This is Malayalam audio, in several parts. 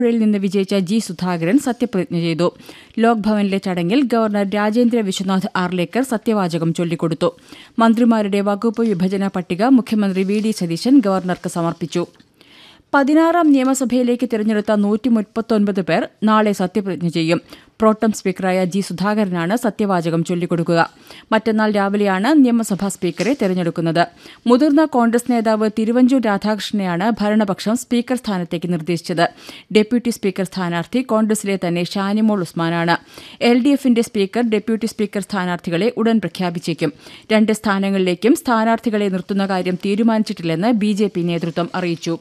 യിൽ നിന്ന് വിജയിച്ച ജി സുധാകരൻ സത്യപ്രതിജ്ഞ ചെയ്തു ലോക് ഭവനിലെ ചടങ്ങിൽ ഗവർണർ രാജേന്ദ്ര വിശ്വനാഥ് ആർലേക്കർ സത്യവാചകം ചൊല്ലിക്കൊടുത്തു മന്ത്രിമാരുടെ വകുപ്പ് വിഭജന പട്ടിക മുഖ്യമന്ത്രി വി ഡി സതീശൻ ഗവർണർക്ക് സമർപ്പിച്ചു പതിനാറാം നിയമസഭയിലേക്ക് തിരഞ്ഞെടുത്ത നൂറ്റി മുപ്പത്തൊൻപത് പേർ നാളെ സത്യപ്രതിജ്ഞ ചെയ്യും പ്രോട്ടം സ്പീക്കറായ ജി സുധാകരനാണ് സത്യവാചകം ചൊല്ലിക്കൊടുക്കുക മറ്റന്നാൾ രാവിലെയാണ് നിയമസഭാ സ്പീക്കറെ തെരഞ്ഞെടുക്കുന്നത് മുതിർന്ന കോൺഗ്രസ് നേതാവ് തിരുവഞ്ചൂർ രാധാകൃഷ്ണനെയാണ് ഭരണപക്ഷം സ്പീക്കർ സ്ഥാനത്തേക്ക് നിർദ്ദേശിച്ചത് ഡെപ്യൂട്ടി സ്പീക്കർ സ്ഥാനാർത്ഥി കോൺഗ്രസിലെ തന്നെ ഷാനിമോൾ ഉസ്മാനാണ് എൽ ഡി എഫിന്റെ സ്പീക്കർ ഡെപ്യൂട്ടി സ്പീക്കർ സ്ഥാനാർത്ഥികളെ ഉടൻ പ്രഖ്യാപിച്ചേക്കും രണ്ട് സ്ഥാനങ്ങളിലേക്കും സ്ഥാനാർത്ഥികളെ നിർത്തുന്ന കാര്യം തീരുമാനിച്ചിട്ടില്ലെന്ന് ബി ജെ പി നേതൃത്വം അറിയിച്ചു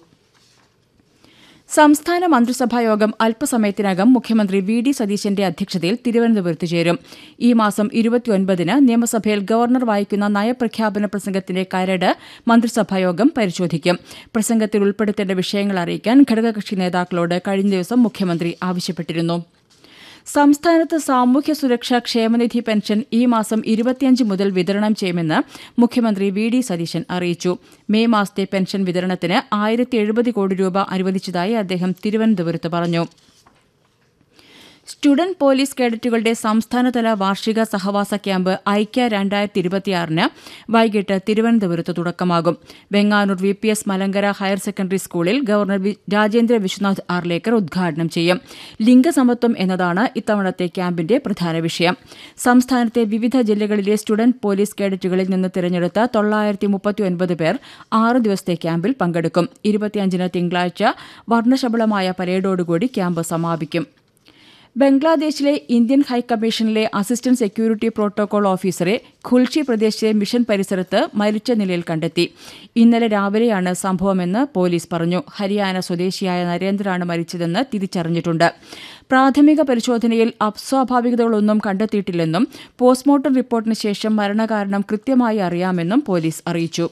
സംസ്ഥാന മന്ത്രിസഭായോഗം അല്പസമയത്തിനകം മുഖ്യമന്ത്രി വി ഡി സതീശന്റെ അധ്യക്ഷതയിൽ തിരുവനന്തപുരത്ത് ചേരും ഈ മാസം ഇരുപത്തിയൊൻപതിന് നിയമസഭയിൽ ഗവർണർ വായിക്കുന്ന നയപ്രഖ്യാപന പ്രസംഗത്തിന്റെ കരട് മന്ത്രിസഭായോഗം പരിശോധിക്കും പ്രസംഗത്തിൽ ഉൾപ്പെടുത്തേണ്ട വിഷയങ്ങൾ അറിയിക്കാൻ ഘടകകക്ഷി നേതാക്കളോട് കഴിഞ്ഞ ദിവസം മുഖ്യമന്ത്രി ആവശ്യപ്പെട്ടിരുന്നു സംസ്ഥാനത്ത് സാമൂഹ്യ സുരക്ഷാ ക്ഷേമനിധി പെൻഷൻ ഈ മാസം ഇരുപത്തിയഞ്ച് മുതൽ വിതരണം ചെയ്യുമെന്ന് മുഖ്യമന്ത്രി വി ഡി സതീശൻ അറിയിച്ചു മെയ് മാസത്തെ പെൻഷൻ വിതരണത്തിന് ആയിരത്തി എഴുപത് കോടി രൂപ അനുവദിച്ചതായി അദ്ദേഹം തിരുവനന്തപുരത്ത് പറഞ്ഞു സ്റ്റുഡന്റ് പോലീസ് കേഡറ്റുകളുടെ സംസ്ഥാനതല വാർഷിക സഹവാസ ക്യാമ്പ് ഐക്യ രണ്ടായിരത്തി ഇരുപത്തിയാറിന് വൈകിട്ട് തിരുവനന്തപുരത്ത് തുടക്കമാകും Venganoor V P S Malankara higher secondary സ്കൂളിൽ ഗവർണർ രാജേന്ദ്ര വിശ്വനാഥ് ആർലേക്കർ ഉദ്ഘാടനം ചെയ്യും ലിംഗസമത്വം എന്നതാണ് ഇത്തവണത്തെ ക്യാമ്പിന്റെ പ്രധാന വിഷയം സംസ്ഥാനത്തെ വിവിധ ജില്ലകളിലെ സ്റ്റുഡന്റ് പോലീസ് കേഡറ്റുകളിൽ നിന്ന് തിരഞ്ഞെടുത്ത തൊള്ളായിരത്തി മുപ്പത്തിയൊൻപത് പേർ ആറ് ദിവസത്തെ ക്യാമ്പിൽ പങ്കെടുക്കും ഇരുപത്തിയഞ്ചിന് തിങ്കളാഴ്ച വർണ്ണശബളമായ പരേഡോടുകൂടി ക്യാമ്പ് സമാപിക്കും ബംഗ്ലാദേശിലെ ഇന്ത്യൻ ഹൈക്കമ്മീഷനിലെ അസിസ്റ്റന്റ് സെക്യൂരിറ്റി പ്രോട്ടോകോൾ ഓഫീസറെ ഖുൽഷി പ്രദേശിലെ മിഷൻ പരിസരത്ത് മരിച്ച നിലയിൽ കണ്ടെത്തി ഇന്നലെ രാവിലെയാണ് സംഭവമെന്ന് പോലീസ് പറഞ്ഞു ഹരിയാന സ്വദേശിയായ നരേന്ദ്രനാണ് മരിച്ചതെന്ന് തിരിച്ചറിഞ്ഞിട്ടുണ്ട് പ്രാഥമിക പരിശോധനയിൽ അസ്വാഭാവികതകളൊന്നും കണ്ടെത്തിയിട്ടില്ലെന്നും പോസ്റ്റ്മോർട്ടം റിപ്പോർട്ടിന് ശേഷം മരണകാരണം കൃത്യമായി അറിയാമെന്നും പോലീസ് അറിയിച്ചു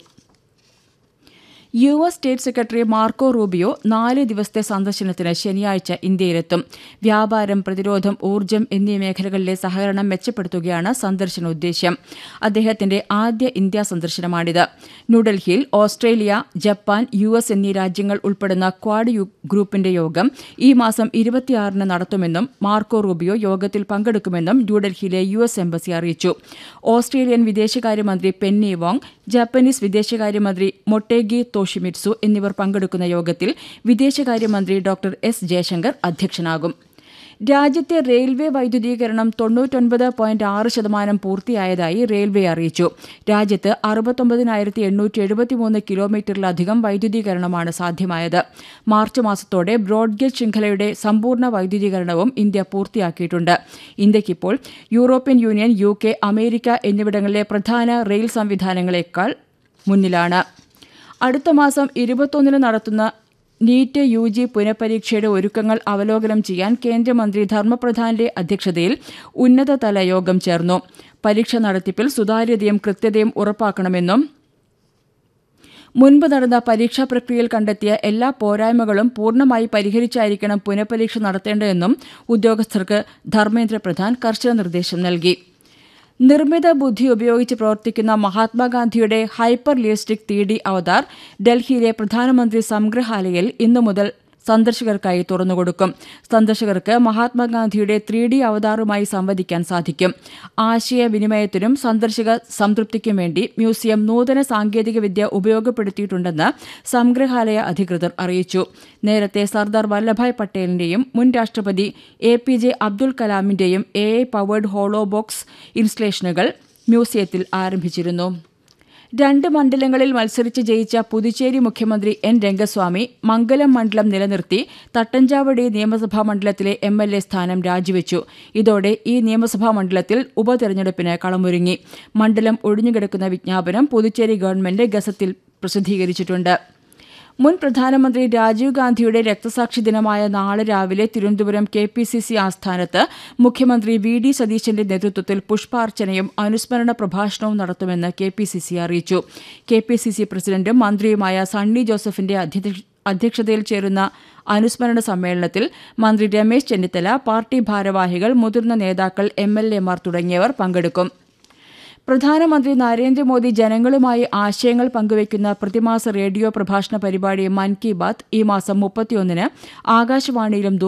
U S state secretary Marco Rubio നാല് ദിവസത്തെ സന്ദർശനത്തിന് ശനിയാഴ്ച ഇന്ത്യയിലെത്തും വ്യാപാരം പ്രതിരോധം ഊർജ്ജം എന്നീ മേഖലകളിലെ സഹകരണം മെച്ചപ്പെടുത്തുകയാണ് സന്ദർശന ഉദ്ദേശ്യം അദ്ദേഹത്തിന്റെ ആദ്യ ഇന്ത്യ സന്ദർശനമാണിത് ന്യൂഡൽഹിയിൽ ഓസ്ട്രേലിയ ജപ്പാൻ യു എസ് എന്നീ രാജ്യങ്ങൾ ഉൾപ്പെടുന്ന ക്വാഡ് ഗ്രൂപ്പിന്റെ യോഗം ഈ മാസം ഇരുപത്തിയാറിന് നടത്തുമെന്നും മാർക്കോ റൂബിയോ യോഗത്തിൽ പങ്കെടുക്കുമെന്നും ന്യൂഡൽഹിയിലെ യു എസ് എംബസി അറിയിച്ചു ഓസ്ട്രേലിയൻ വിദേശകാര്യമന്ത്രി പെന്നി വോങ് ജാപ്പനീസ് വിദേശകാര്യമന്ത്രി മൊട്ടേഗി തോഷിമിറ്റ്സു എന്നിവർ പങ്കെടുക്കുന്ന യോഗത്തിൽ വിദേശകാര്യമന്ത്രി ഡോക്ടർ എസ് ജയശങ്കർ അധ്യക്ഷനാകും രാജ്യത്തെ റെയിൽവേ വൈദ്യുതീകരണം തൊണ്ണൂറ്റൊൻപത് പോയിന്റ് ആറ് ശതമാനം പൂർത്തിയായതായി റെയിൽവേ അറിയിച്ചു രാജ്യത്ത് അറുപത്തൊമ്പതിനായിരത്തി എണ്ണൂറ്റി എഴുപത്തിമൂന്ന് കിലോമീറ്ററിലധികം വൈദ്യുതീകരണമാണ് സാധ്യമായത് മാർച്ച് മാസത്തോടെ ബ്രോഡ്ഗേജ് ശൃംഖലയുടെ സമ്പൂർണ്ണ വൈദ്യുതീകരണവും ഇന്ത്യ പൂർത്തിയാക്കിയിട്ടുണ്ട് ഇന്ത്യയ്ക്കിപ്പോൾ European Union U K America എന്നിവിടങ്ങളിലെ പ്രധാന റെയിൽ സംവിധാനങ്ങളെക്കാൾ മുന്നിലാണ് അടുത്ത മാസം ഇരുപത്തൊന്നിന് നടത്തുന്ന നീറ്റ് യു ജി പുനഃപരീക്ഷയുടെ ഒരുക്കങ്ങൾ അവലോകനം ചെയ്യാൻ കേന്ദ്രമന്ത്രി ധർമ്മപ്രധാന്റെ അധ്യക്ഷതയിൽ ഉന്നതതല യോഗം ചേർന്നു പരീക്ഷ നടത്തിപ്പിൽ സുതാര്യതയും കൃത്യതയും ഉറപ്പാക്കണമെന്നും മുൻപ് നടന്ന പരീക്ഷാ പ്രക്രിയയിൽ കണ്ടെത്തിയ എല്ലാ പോരായ്മകളും പൂർണ്ണമായി പരിഹരിച്ചായിരിക്കണം പുനഃപരീക്ഷ നടത്തേണ്ടതെന്നും ഉദ്യോഗസ്ഥർക്ക് ധർമ്മേന്ദ്ര പ്രധാൻ കർശന നിർദ്ദേശം നൽകി നിർമ്മിത ബുദ്ധി ഉപയോഗിച്ച് പ്രവർത്തിക്കുന്ന മഹാത്മാഗാന്ധിയുടെ hyper realistic three D avatar ഡൽഹിയിലെ പ്രധാനമന്ത്രി സംഗ്രഹാലയയിൽ ഇന്നു മുതൽ സന്ദർശകർക്കായി തുറന്നുകൊടുക്കും സന്ദർശകർക്ക് മഹാത്മാഗാന്ധിയുടെ ത്രീ ഡി അവതാറുമായി സംവദിക്കാൻ സാധിക്കും ആശയവിനിമയത്തിനും സന്ദർശക സംതൃപ്തിക്കും വേണ്ടി മ്യൂസിയം നൂതന സാങ്കേതികവിദ്യ ഉപയോഗപ്പെടുത്തിയിട്ടുണ്ടെന്ന് സംഗ്രഹാലയ അധികൃതർ അറിയിച്ചു നേരത്തെ സർദാർ വല്ലഭായ് പട്ടേലിന്റെയും മുൻ രാഷ്ട്രപതി എ പി ജെ അബ്ദുൽ കലാമിന്റെയും A I powered holo box ഇൻസ്റ്റലേഷനുകൾ മ്യൂസിയത്തിൽ ആരംഭിച്ചിരുന്നു രണ്ട് മണ്ഡലങ്ങളിൽ മത്സരിച്ച് ജയിച്ച പുതുച്ചേരി മുഖ്യമന്ത്രി എൻ രംഗസ്വാമി മംഗലം മണ്ഡലം നിലനിർത്തി തട്ടഞ്ചാവടി നിയമസഭാ മണ്ഡലത്തിലെ എം എൽ എ സ്ഥാനം രാജിവെച്ചു ഇതോടെ ഈ നിയമസഭാ മണ്ഡലത്തിൽ ഉപതെരഞ്ഞെടുപ്പിന് കളമൊരുങ്ങി മണ്ഡലം ഒഴിഞ്ഞുകിടക്കുന്ന വിജ്ഞാപനം പുതുച്ചേരി ഗവൺമെന്റ് ഗസത്തിൽ പ്രസിദ്ധീകരിച്ചിട്ടുണ്ട് മുൻ പ്രധാനമന്ത്രി രാജീവ് ഗാന്ധിയുടെ രക്തസാക്ഷി ദിനമായ നാളെ രാവിലെ Thiruvananthapuram K P C C ആസ്ഥാനത്ത് മുഖ്യമന്ത്രി വി ഡി സതീശന്റെ നേതൃത്വത്തിൽ പുഷ്പാർച്ചനയും അനുസ്മരണ പ്രഭാഷണവും നടത്തുമെന്ന് കെ പി സി സി അറിയിച്ചു കെ പി സി സി പ്രസിഡന്റും മന്ത്രിയുമായ സണ്ണി ജോസഫിന്റെ അധ്യക്ഷതയിൽ ചേരുന്ന അനുസ്മരണ സമ്മേളനത്തിൽ മന്ത്രി രമേശ് ചെന്നിത്തല പാർട്ടി ഭാരവാഹികൾ മുതിർന്ന നേതാക്കൾ എം എൽ എമാർ തുടങ്ങിയവർ പങ്കെടുക്കും പ്രധാനമന്ത്രി നരേന്ദ്രമോദി ജനങ്ങളുമായി ആശയങ്ങൾ പങ്കുവയ്ക്കുന്ന പ്രതിമാസ റേഡിയോ പ്രഭാഷണ പരിപാടി മൻ കി ബാത്ത് ഈ മാസം മുപ്പത്തിയൊന്നിന് ആകാശവാണിയിലും